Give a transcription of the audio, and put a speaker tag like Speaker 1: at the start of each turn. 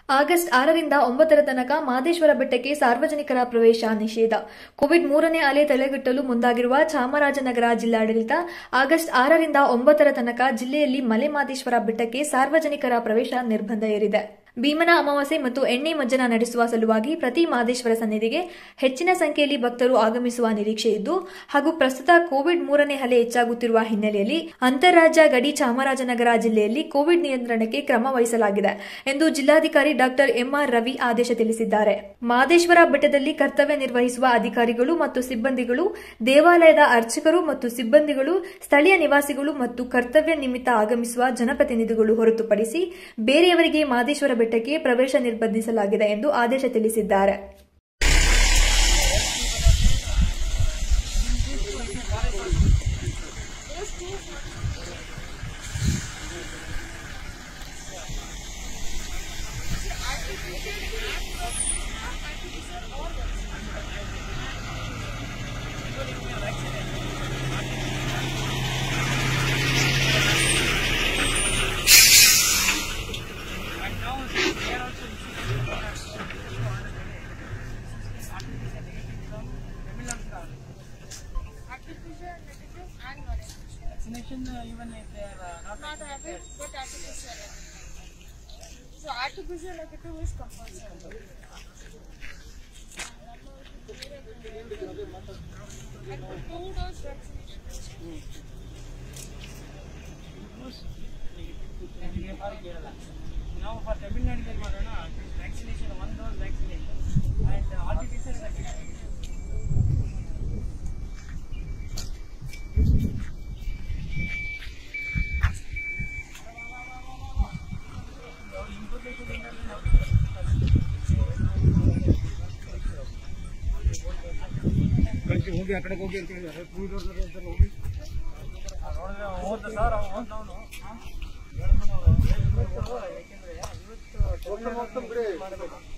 Speaker 1: August ಆರರಿಂದ ಒಂಬತ್ತರ ತನಕ ಮಾದೇಶ್ವರ ಬೆಟ್ಟಕ್ಕೆ ಸಾರ್ವಜನಿಕರ ಪ್ರವೇಶ ನಿಷೇಧ ಕೋವಿಡ್ ಮೂರನೇ ಅಲೆ ತಡೆಗಟ್ಟಲು ಮುಂದಾಗಿರುವ ಚಾಮರಾಜನಗರ ಜಿಲ್ಲಾಡಳಿತ ಆಗಸ್ಟ್ ಆರರಿಂದ ಒಂಬತ್ತರ ತನಕ ಜಿಲ್ಲೆಯಲ್ಲಿ ಮಲೆ ಮಾದೇಶ್ವರ ಬೆಟ್ಟಕ್ಕೆ ಸಾರ್ವಜನಿಕರ ಪ್ರವೇಶ ನಿರ್ಬಂಧ ಹೇರಿದೆ ಭೀಮನ ಅಮಾವಾಸ್ಯೆ ಮತ್ತು ಎಣ್ಣೆ ಮಜ್ಜನ ನಡೆಸುವ ಸಲುವಾಗಿ ಪ್ರತಿ ಮಾದೇಶ್ವರ ಸನ್ನಿಧಿಗೆ ಹೆಚ್ಚಿನ ಸಂಖ್ಯೆಯಲ್ಲಿ ಭಕ್ತರು ಆಗಮಿಸುವ ನಿರೀಕ್ಷೆ ಇದ್ದು ಹಾಗೂ ಪ್ರಸ್ತುತ ಕೋವಿಡ್ ಮೂರನೇ ಅಲೆ ಹೆಚ್ಚಾಗುತ್ತಿರುವ ಹಿನ್ನೆಲೆಯಲ್ಲಿ ಅಂತಾರಾಜ್ಯ ಗಡಿ ಚಾಮರಾಜನಗರ ಜಿಲ್ಲೆಯಲ್ಲಿ ಕೋವಿಡ್ ನಿಯಂತ್ರಣಕ್ಕೆ ಕ್ರಮ ವಹಿಸಲಾಗಿದೆ ಎಂದು ಜಿಲ್ಲಾಧಿಕಾರಿ ಡಾಕ್ಟರ್ ಎಂಆರ್ ರವಿ ಆದೇಶ ತಿಳಿಸಿದ್ದಾರೆ ಮಾದೇಶ್ವರ ಬೆಟ್ಟದಲ್ಲಿ ಕರ್ತವ್ಯ ನಿರ್ವಹಿಸುವ ಅಧಿಕಾರಿಗಳು ಮತ್ತು ಸಿಬ್ಬಂದಿಗಳು ದೇವಾಲಯದ ಅರ್ಚಕರು ಮತ್ತು ಸಿಬ್ಬಂದಿಗಳು ಸ್ಥಳೀಯ ನಿವಾಸಿಗಳು ಮತ್ತು ಕರ್ತವ್ಯ ನಿಮಿತ್ತ ಆಗಮಿಸುವ ಜನಪ್ರತಿನಿಧಿಗಳು ಹೊರತುಪಡಿಸಿ ಬೇರೆಯವರಿಗೆ ಮಾದೇಶ್ವರ ಬೆಟ್ಟಕ್ಕೆ ಪ್ರವೇಶ ನಿರ್ಬಂಧಿಸಲಾಗಿದೆ ಎಂದು ಆದೇಶ ತಿಳಿಸಿದ್ದಾರೆ
Speaker 2: artificial nitrogen and non-artificial.
Speaker 3: vaccination uh, even if they are uh, not
Speaker 2: Not having but artificial. So artificial nitrogen is compulsory. And two dose vaccination.
Speaker 3: negative for Kerala. Now for Tamil Nadu ಏನು ಮಾಡೋಣ vaccination one dose vaccination and uh, artificial vaccination.
Speaker 4: ಹೋಗಿ ಆ ಕಡೆ ಹೋಗಿ ಅಂತ ಹೇಳಿದ್ದಾರೆ two wheeler ಅಂತ ಹೋಗಿ
Speaker 3: ನೋಡಿದ್ರೆ ಹೋದ ಸರ್ ಹೋದವನು
Speaker 4: ಮೊತ್ತ ಮೊತ್ತ ಬಿಡಿ